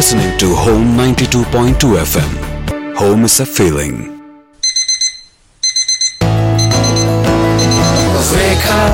listening to Home 92.2 FM. Home is a feeling. Wake up,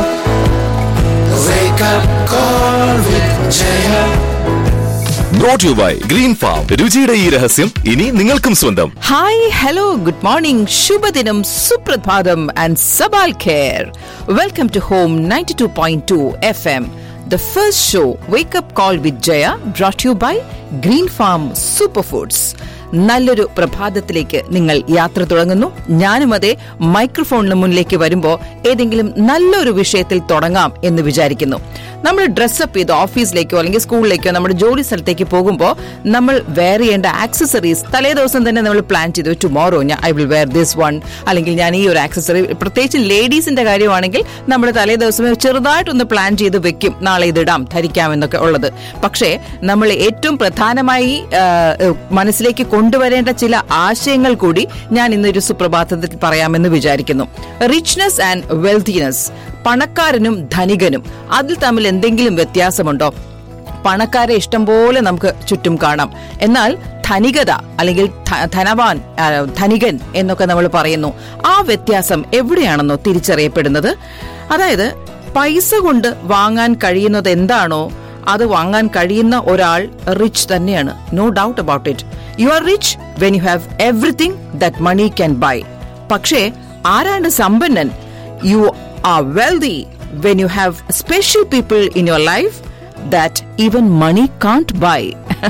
wake up, call with Jaya. Brought you by Green Farm രുചിയുടെ ഈ രഹസ്യം ഇനി നിങ്ങൾക്കും സ്വന്തം hi hello good morning ശുഭദിനം സുപ്രഭാതം ആൻഡ് സബാൽ ഖേർ welcome to home ninety two point two F M the first show wake up call with Jaya brought you by Green Farm super foods നല്ലൊരു പ്രഭാതത്തിലേക്ക് നിങ്ങൾ യാത്ര തുടങ്ങുന്നു ഞാനും അതെ മൈക്രോഫോണിന് മുന്നിലേക്ക് വരുമ്പോൾ ഏതെങ്കിലും നല്ലൊരു വിഷയത്തിൽ തുടങ്ങാം എന്ന് വിചാരിക്കുന്നു നമ്മൾ ഡ്രസ്സപ്പ് ചെയ്ത് ഓഫീസിലേക്കോ അല്ലെങ്കിൽ സ്കൂളിലേക്കോ നമ്മുടെ ജോലി സ്ഥലത്തേക്ക് പോകുമ്പോൾ നമ്മൾ വെയർ ചെയ്യേണ്ട ആക്സസറീസ് തലേ ദിവസം തന്നെ നമ്മൾ പ്ലാൻ ചെയ്തു ടുമോറോ ഞാൻ I will wear this one അല്ലെങ്കിൽ ഞാൻ ഈ ഒരു ആക്സസറി പ്രത്യേകിച്ച് ലേഡീസിന്റെ കാര്യമാണെങ്കിൽ നമ്മൾ തലേ ദിവസമേ ചെറുതായിട്ടൊന്ന് പ്ലാൻ ചെയ്ത് വെക്കും നാളെ ഇതിടാം ധരിക്കാം എന്നൊക്കെ ഉള്ളത് പക്ഷേ നമ്മൾ ഏറ്റവും പ്രധാനമായി ആ, മനസ്സിലേക്ക് കൊണ്ടുവരേണ്ട ചില ആശയങ്ങൾ കൂടി ഞാൻ ഇന്നൊരു സുപ്രഭാതത്തിൽ പറയാമെന്ന് വിചാരിക്കുന്നു റിച്ച്നെസ് ആൻഡ് വെൽത്തിനെസ് പണക്കാരനും ധനികനും അതിൽ തമ്മിൽ എന്തെങ്കിലും വ്യത്യാസമുണ്ടോ പണക്കാരെ ഇഷ്ടം പോലെ നമുക്ക് ചുറ്റും കാണാം എന്നാൽ ധനികത അല്ലെങ്കിൽ ധ- ധനവാൻ ആ, ധനികൻ എന്നൊക്കെ നമ്മൾ പറയുന്നു ആ വ്യത്യാസം എവിടെയാണെന്നോ തിരിച്ചറിയപ്പെടുന്നത് അതായത് പൈസ കൊണ്ട് വാങ്ങാൻ കഴിയുന്നത് എന്താണോ അത് വാങ്ങാൻ കഴിയുന്ന ഒരാൾ റിച്ച് തന്നെയാണ് no doubt about it you are rich when you have everything that money can buy പക്ഷേ ആരാണ് സമ്പന്നൻ you are wealthy when you have special people in your life that even money can't buy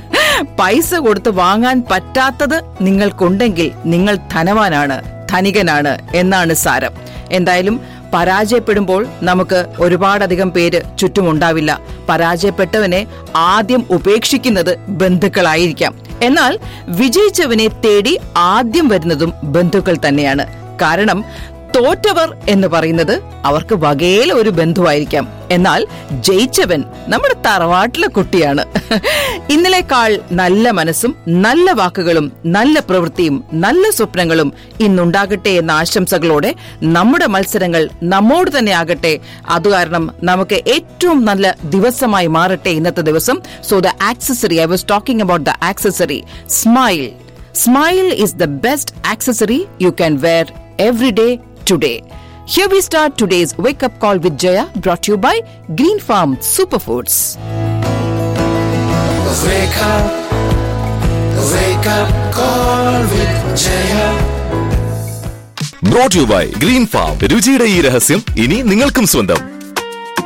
പൈസ കൊടുത്ത് വാങ്ങാൻ പറ്റാത്തത് നിങ്ങൾക്കുണ്ടെങ്കിൽ നിങ്ങൾ ധനവാനാണ് ധനികനാണ് എന്നാണ് സാരം എന്തായാലും പരാജയപ്പെടുമ്പോൾ നമുക്ക് ഒരുപാടധികം പേര് ചുറ്റുമുണ്ടാവില്ല പരാജയപ്പെട്ടവനെ ആദ്യം ഉപേക്ഷിക്കുന്നത് ബന്ധുക്കളായിരിക്കാം എന്നാൽ വിജയിച്ചവനെ തേടി ആദ്യം വരുന്നതും ബന്ധുക്കൾ തന്നെയാണ് കാരണം തോറ്റവർ എന്ന് പറയുന്നത് അവർക്ക് വകയിലെ ഒരു ബന്ധുവായിരിക്കാം എന്നാൽ ജയിച്ചവൻ നമ്മുടെ തറവാട്ടിലെ കുട്ടിയാണ് ഇന്നലേക്കാൾ നല്ല മനസ്സും നല്ല വാക്കുകളും നല്ല പ്രവൃത്തിയും നല്ല സ്വപ്നങ്ങളും ഇന്നുണ്ടാകട്ടെ എന്ന ആശംസകളോടെ നമ്മുടെ മത്സരങ്ങൾ നമ്മോട് തന്നെ ആകട്ടെ അത് കാരണം നമുക്ക് ഏറ്റവും നല്ല ദിവസമായി മാറട്ടെ ഇന്നത്തെ ദിവസം so the accessory I was talking about the accessory smile Smile is the best accessory you can wear every day today. Here we start today's wake up call with Jaya, brought to you by Green Farm Superfoods. Wake up, wake up, call with Jaya. Brought you by Green Farm രുചിയുടെ ഈ രഹസ്യം ഇനി നിങ്ങൾക്കും സ്വന്തം